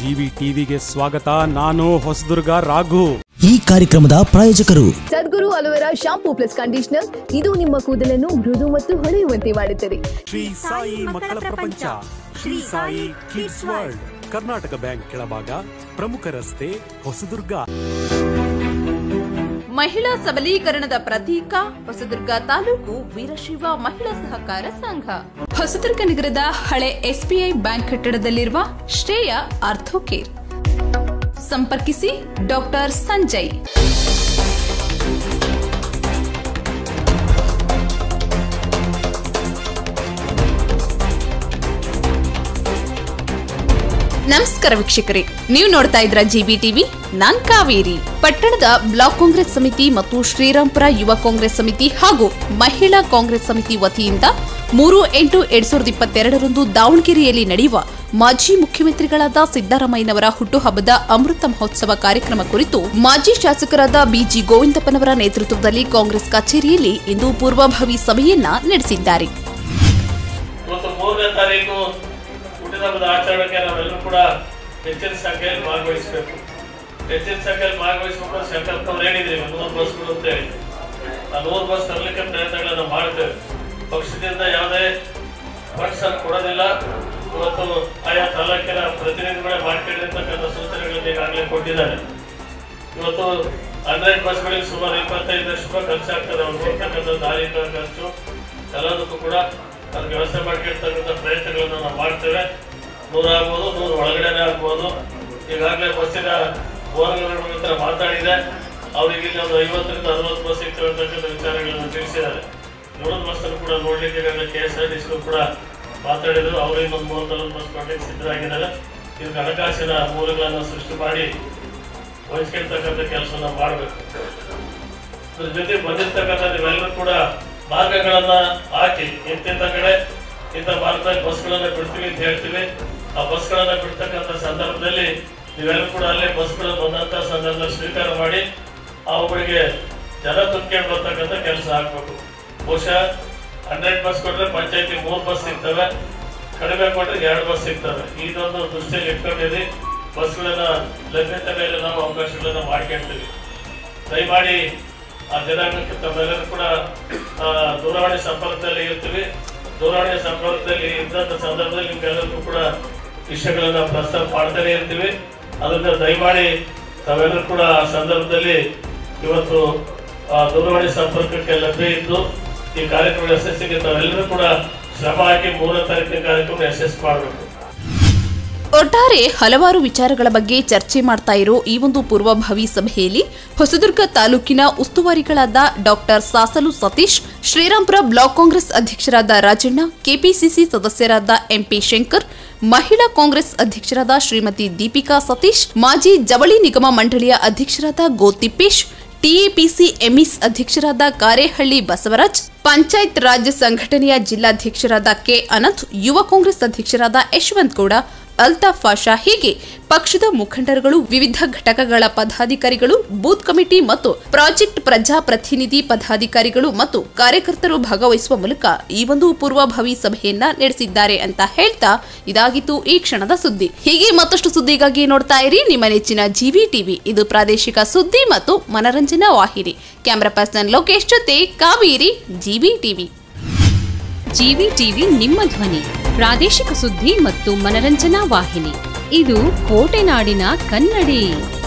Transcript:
GV ಟಿವಿಗೆ ಸ್ವಾಗತ ನಾನು ಹೊಸದುರ್ಗ ರಾಘು ಈ ಕಾರ್ಯಕ್ರಮದ ಪ್ರಾಯೋಜಕರು Sadguru aloe vera shampoo plus conditioner ಇದು ನಿಮ್ಮ ಕೂದಲನ್ನು ಮೃದು ಮತ್ತು ಹೊಳೆಯುವಂತೆ ಮಾಡುತ್ತದೆ ಶ್ರೀ ಸಾಯಿ ಮಕ್ಕಳ ಪ್ರಪಂಚ Shri Sai kids world Karnataka bank ಕೆಳಭಾಗ ಪ್ರಮುಖ ರಸ್ತೆ ಹೊಸದುರ್ಗ ಮಹಿಳಾ ಸಬಲೀಕರಣದ ಪ್ರತೀಕ ಹೊಸದುರ್ಗ ತಾಲೂಕು ವೀರಶೈವ ಮಹಿಳಾ ಸಹಕಾರ ಸಂಘ ಹೊಸದುರ್ಗ ನಗರದ ಹಳೆ ಎಸ್ಬಿಐ ಬ್ಯಾಂಕ್ ಕಟ್ಟಡದಲ್ಲಿರುವ ಶ್ರೇಯ ಆರ್ಥೋಕೇರ್ ಸಂಪರ್ಕಿಸಿ ಡಾಕ್ಟರ್ ಸಂಜಯ್ ನಮಸ್ಕಾರ ವೀಕ್ಷಕರೇ ನೀವು ನೋಡ್ತಾ ಇದ್ರ ಜಿಬಿ ಟಿವಿ ನಾನ್ ಕಾವೇರಿ ಪಟ್ಟಣದ ಬ್ಲಾಕ್ ಕಾಂಗ್ರೆಸ್ ಸಮಿತಿ ಮತ್ತು ಶ್ರೀರಾಂಪುರ ಯುವ ಕಾಂಗ್ರೆಸ್ ಸಮಿತಿ ಹಾಗೂ ಮಹಿಳಾ ಕಾಂಗ್ರೆಸ್ ಸಮಿತಿ ವತಿಯಿಂದ ಮೂರು ಎಂಟು ಎರಡ್ ಸಾವಿರದ ಇಪ್ಪತ್ತೆರಡರಂದು ದಾವಣಗೆರೆಯಲ್ಲಿ ನಡೆಯುವ ಮಾಜಿ ಮುಖ್ಯಮಂತ್ರಿಗಳಾದ ಸಿದ್ದರಾಮಯ್ಯನವರ ಹುಟ್ಟುಹಬ್ಬದ ಅಮೃತ ಮಹೋತ್ಸವ ಕಾರ್ಯಕ್ರಮ ಕುರಿತು ಮಾಜಿ ಶಾಸಕರಾದ ಬಿಜಿ ಗೋವಿಂದಪ್ಪನವರ ನೇತೃತ್ವದಲ್ಲಿ ಕಾಂಗ್ರೆಸ್ ಕಚೇರಿಯಲ್ಲಿ ಇಂದು ಪೂರ್ವಭಾವಿ ಸಭೆಯನ್ನ ನಡೆಸಿದ್ದಾರೆ ಇವತ್ತು ಮೂರನೇ ತಾರೀಕು ಹುಟ್ಟಿದಬ್ಬದ ಆಚರಣೆಗೆ ನಾವೆಲ್ಲರೂ ಕೂಡ ಹೆಚ್ಚಿನ ಸಂಖ್ಯೆಯಲ್ಲಿ ಭಾಗವಹಿಸಬೇಕು ಹೆಚ್ಚಿನ ಸಂಖ್ಯೆಯಲ್ಲಿ ಭಾಗವಹಿಸಬೇಕು ಅಂತ ಸಂಕಲ್ಪ ನಾವು ಹೇಳಿದ್ದೀವಿ ನೂರು ಬಸ್ಗಳು ಅಂತ ಹೇಳಿ ಆ ನೂರು ಬಸ್ ತರಲಿಕ್ಕೆ ಪ್ರಯತ್ನಗಳನ್ನು ಮಾಡ್ತೇವೆ ಪಕ್ಷದಿಂದ ಯಾವುದೇ ಫಂಡ್ಸ್ ಅನ್ನು ಕೊಡೋದಿಲ್ಲ ಇವತ್ತು ಆಯಾ ತಾಲೂಕಿನ ಪ್ರತಿನಿಧಿಗಳೇ ಮಾಡ್ಕೊಂಡಿರ್ತಕ್ಕಂಥ ಸೂಚನೆಗಳನ್ನು ಈಗಾಗಲೇ ಕೊಟ್ಟಿದ್ದಾರೆ ಇವತ್ತು ಹಂಡ್ರೆಡ್ ಬಸ್ಗಳಿಗೆ ಸುಮಾರು ಇಪ್ಪತ್ತೈದು ಲಕ್ಷ ರೂಪಾಯಿ ಖರ್ಚಾಗ್ತದೆ ಅವ್ರು ಹೋಗ್ತಕ್ಕಂಥ ದಾರಿ ಖರ್ಚು ಎಲ್ಲದಕ್ಕೂ ಕೂಡ ಅದಕ್ಕೆ ವ್ಯವಸ್ಥೆ ಮಾಡ್ಕೊಳ್ತಕ್ಕಂಥ ಪ್ರಯತ್ನಗಳನ್ನು ನಾವು ಮಾಡ್ತೇವೆ ನೂರ ಆಗ್ಬೋದು ನೂರು ಒಳಗಡೆನೆ ಆಗ್ಬೋದು ಈಗಾಗಲೇ ಬಸ್ಸಿನ ಓನರ್ಗಳ ಹತ್ರ ಮಾತಾಡಿದೆ ಅವ್ರಿಗೆ ಇಲ್ಲಿ ಒಂದು ಐವತ್ತರಿಂದ ಅರವತ್ತು ಬಸ್ ಸಿಗ್ತವೆ ಅಂತಕ್ಕಂಥ ವಿಚಾರಗಳನ್ನು ತಿಳಿಸಿದ್ದಾರೆ ಉಳಿದ ಬಸ್ಸನ್ನು ಕೂಡ ನೋಡ್ಲಿಕ್ಕೆ ಈಗಾಗಲೇ K S R T C ಕೂಡ ಮಾತಾಡಿದ್ರು ಅವರು ಇನ್ನೊಂದು ಮೂವತ್ತು ನಲವತ್ತು ಬಸ್ ಕೊಡ್ಲಿಕ್ಕೆ ಸಿದ್ಧರಾಗಿದ್ದಾರೆ ಇದಕ್ಕೆ ಹಣಕಾಸಿನ ಮೂಲಗಳನ್ನು ಸೃಷ್ಟಿ ಮಾಡಿ ವಹಿಸ್ಕೊಳ್ತಕ್ಕಂಥ ಕೆಲಸನ ಮಾಡಬೇಕು ಅದ್ರ ಜೊತೆ ಬಂದಿರ್ತಕ್ಕಂಥ ನೀವೆಲ್ಲರೂ ಕೂಡ ಮಾರ್ಗಗಳನ್ನ ಹಾಕಿ ಇಂತಿಂತ ಕಡೆ ಇಂಥ ಮಾರ್ಗದಲ್ಲಿ ಬಸ್ಗಳನ್ನ ಬಿಡ್ತೀವಿ ಅಂತ ಹೇಳ್ತೀವಿ ಆ ಬಸ್ಗಳನ್ನ ಬಿಡ್ತಕ್ಕಂಥ ಸಂದರ್ಭದಲ್ಲಿ ನೀವೆಲ್ಲರೂ ಕೂಡ ಅಲ್ಲೇ ಬಸ್ಗಳು ಬಂದಂತ ಸಂದರ್ಭದಲ್ಲಿ ಸ್ವೀಕಾರ ಮಾಡಿ ಅವುಗಳಿಗೆ ಜನ ತುಂಬ್ಕೊಂಡು ಬರ್ತಕ್ಕಂಥ ಕೆಲಸ ಆಗ್ಬೇಕು ಬಹುಶಃ ಹಂಡ್ರೆಡ್ ಬಸ್ ಕೊಟ್ರೆ ಪಂಚಾಯತಿ ಮೂರು ಬಸ್ ಸಿಗ್ತವೆ ಕಡಿಮೆ ಕೊಟ್ರೆ ಎರಡು ಬಸ್ ಸಿಗ್ತವೆ ಇದೊಂದು ದೃಷ್ಟಿಯಲ್ಲಿ ಇಟ್ಕೊಂಡಿರಿ ಬಸ್ಗಳನ್ನ ಲಭ್ಯತೆ ಮೇಲೆ ನಾವು ಅವಕಾಶಗಳನ್ನ ಮಾಡ್ಕೊಳ್ತೀವಿ ದಯಮಾಡಿ ಆ ಜನಾಂಗಕ್ಕೆ ತಮ್ಮೆಲ್ಲರೂ ಕೂಡ ಆ, ದೂರವಾಣಿ ಸಂಪರ್ಕದಲ್ಲಿ ಇರ್ತೀವಿ ದೂರವಾಣಿ ಸಂಪರ್ಕದಲ್ಲಿ ಇದ್ದಂಥ ಸಂದರ್ಭದಲ್ಲಿ ನಿಮ್ಗೆಲ್ಲರಿಗೂ ಕೂಡ ವಿಷಯಗಳನ್ನ ಪ್ರಸ್ತಾಪ ಮಾಡ್ತಾನೆ ಇರ್ತೀವಿ ಅದರಿಂದ ದಯಮಾಡಿ ತಾವೆಲ್ಲರೂ ಕೂಡ ಆ ಸಂದರ್ಭದಲ್ಲಿ ಇವತ್ತು ಆ ದೂರವಾಣಿ ಸಂಪರ್ಕಕ್ಕೆ ಲಭ್ಯ ಇದ್ದು ಈ ಕಾರ್ಯಕ್ರಮ ಯಶಸ್ಸಿಗೆ ತಾವೆಲ್ಲರೂ ಕೂಡ ಶ್ರಮ ಹಾಕಿ ಮೂರನೇ ತಾರೀಕಿನ ಕಾರ್ಯಕ್ರಮ ಯಶಸ್ಸು ಮಾಡಬೇಕು ಒಟ್ಟಾರೆ ಹಲವಾರು ವಿಚಾರಗಳ ಬಗ್ಗೆ ಚರ್ಚೆ ಮಾಡ್ತಾ ಇರೋ ಈ ಒಂದು ಪೂರ್ವಭಾವಿ ಸಭೆಯಲ್ಲಿ ಹೊಸದುರ್ಗ ತಾಲೂಕಿನ ಉಸ್ತುವಾರಿಗಳಾದ ಡಾಕ್ಟರ್ ಸಾಸಲು ಸತೀಶ್ ಶ್ರೀರಾಂಪುರ ಬ್ಲಾಕ್ ಕಾಂಗ್ರೆಸ್ ಅಧ್ಯಕ್ಷರಾದ ರಾಜಣ್ಣ ಕೆಪಿಸಿಸಿ ಸದಸ್ಯರಾದ ಎಂಪಿ ಶಂಕರ್ ಮಹಿಳಾ ಕಾಂಗ್ರೆಸ್ ಅಧ್ಯಕ್ಷರಾದ ಶ್ರೀಮತಿ ದೀಪಿಕಾ ಸತೀಶ್ ಮಾಜಿ ಜವಳಿ ನಿಗಮ ಮಂಡಳಿಯ ಅಧ್ಯಕ್ಷರಾದ ಗೋ ತಿಪ್ಪೇಶ್ ಟಿಎಪಿಸಿ ಎಂಇಸ್ ಅಧ್ಯಕ್ಷರಾದ ಕಾರೇಹಳ್ಳಿ ಬಸವರಾಜ್ ಪಂಚಾಯತ್ ರಾಜ್ ಸಂಘಟನೆಯ ಜಿಲ್ಲಾಧ್ಯಕ್ಷರಾದ ಕೆ ಅನಂತ್ ಯುವ ಕಾಂಗ್ರೆಸ್ ಅಧ್ಯಕ್ಷರಾದ ಯಶವಂತ್ ಗೌಡ ಅಲ್ತಾಫ್ ಪಾಷಾ ಹೀಗೆ ಪಕ್ಷದ ಮುಖಂಡರುಗಳು ವಿವಿಧ ಘಟಕಗಳ ಪದಾಧಿಕಾರಿಗಳು ಬೂತ್ ಕಮಿಟಿ ಮತ್ತು ಪ್ರಾಜೆಕ್ಟ್ ಪ್ರಜಾಪ್ರತಿನಿಧಿ ಪದಾಧಿಕಾರಿಗಳು ಮತ್ತು ಕಾರ್ಯಕರ್ತರು ಭಾಗವಹಿಸುವ ಮೂಲಕ ಈ ಒಂದು ಪೂರ್ವಭಾವಿ ಸಭೆಯನ್ನ ನಡೆಸಿದ್ದಾರೆ ಅಂತ ಹೇಳ್ತಾ ಇದಾಗಿತ್ತು ಈ ಕ್ಷಣದ ಸುದ್ದಿ ಹೀಗೆ ಮತ್ತಷ್ಟು ಸುದ್ದಿಗಾಗಿ ನೋಡ್ತಾ ಇರಿ ನಿಮ್ಮ ನೆಚ್ಚಿನ ಜಿವಿ ಟಿವಿ ಇದು ಪ್ರಾದೇಶಿಕ ಸುದ್ದಿ ಮತ್ತು ಮನರಂಜನಾ ವಾಹಿನಿ ಕ್ಯಾಮರಾ ಪರ್ಸನ್ ಲೋಕೇಶ್ ಜೊತೆ Kaveri GV TV GV TV ನಿಮ್ಮ ಧ್ವನಿ ಪ್ರಾದೇಶಿಕ ಸುದ್ದಿ ಮತ್ತು ಮನರಂಜನಾ ವಾಹಿನಿ ಇದು ಕೋಟೆನಾಡಿನ ಕನ್ನಡಿ